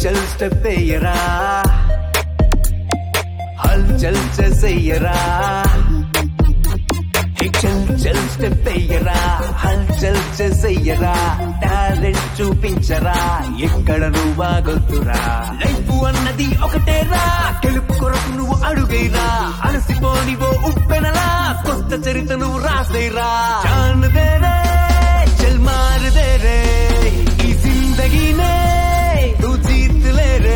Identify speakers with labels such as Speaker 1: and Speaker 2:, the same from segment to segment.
Speaker 1: చల్ స్టెప్ వేయరా హల్ చల్ చెయ్యరా హే చల్ చల్ స్టెప్ వేయరా హల్ చల్ చెయ్యరా టాలెంట్ చూపించరా ఎక్కడ నువ్వు బాగొద్దురా లైఫ్ అన్నది ఒకటేరా గెలుపు కొరకు నువ్వు అడుగైరా అలసిపోని ఓ ఉప్పెనలా కొత్త చరిత్ర నువ్వు రాసేరా చాన్ దేరే చల్ మార్ దేరే ఈ జిందగీనే తూ జీత్ లే రే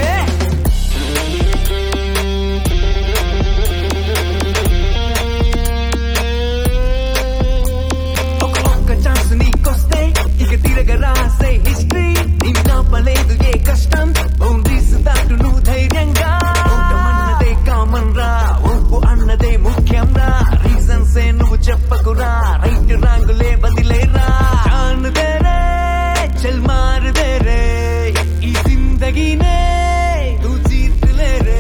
Speaker 1: ఒక ఒక్క ఛాన్స్ నీకొస్తే ఇక తిరగ రాసే హిస్టరీ నిన్న పలేదు ఏ కష్టం బౌండరీస్ దాటు నువ్వు ధైర్యంగా ఓటమన్నదే కామన్ రా ఓపు అన్నదే ముఖ్యం రా రీజన్స్ ఏ నువ్వు చెప్పకురా రైట్ రాంగులే బదిలేరా జాన్ దేరే చల్ మార్ దేరే ఈ జిందగీనే తూ జీత్ లే రే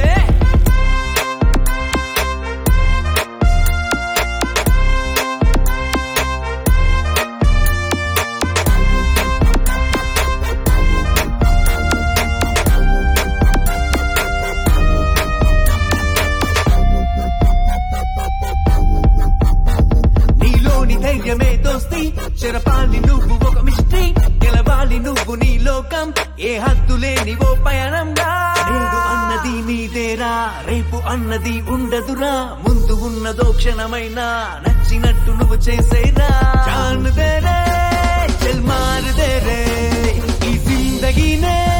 Speaker 1: నీలోని ధైర్యమే దోస్తి చెరపాలి నువ్వు ఒక మిస్టరీ గెలవాలి నువ్వు నీ లోకం ఏ హద్దు లేని ఓ పయనంగా నేడు అన్నది నీదేరా రేపు అన్నది ఉండదురా ముందు ఉన్నదో క్షణమైనా నచ్చినట్టు నువ్వు చేసేరా జాన్ దేరే చల్ మార్ దేరే ఈ జిందగీనే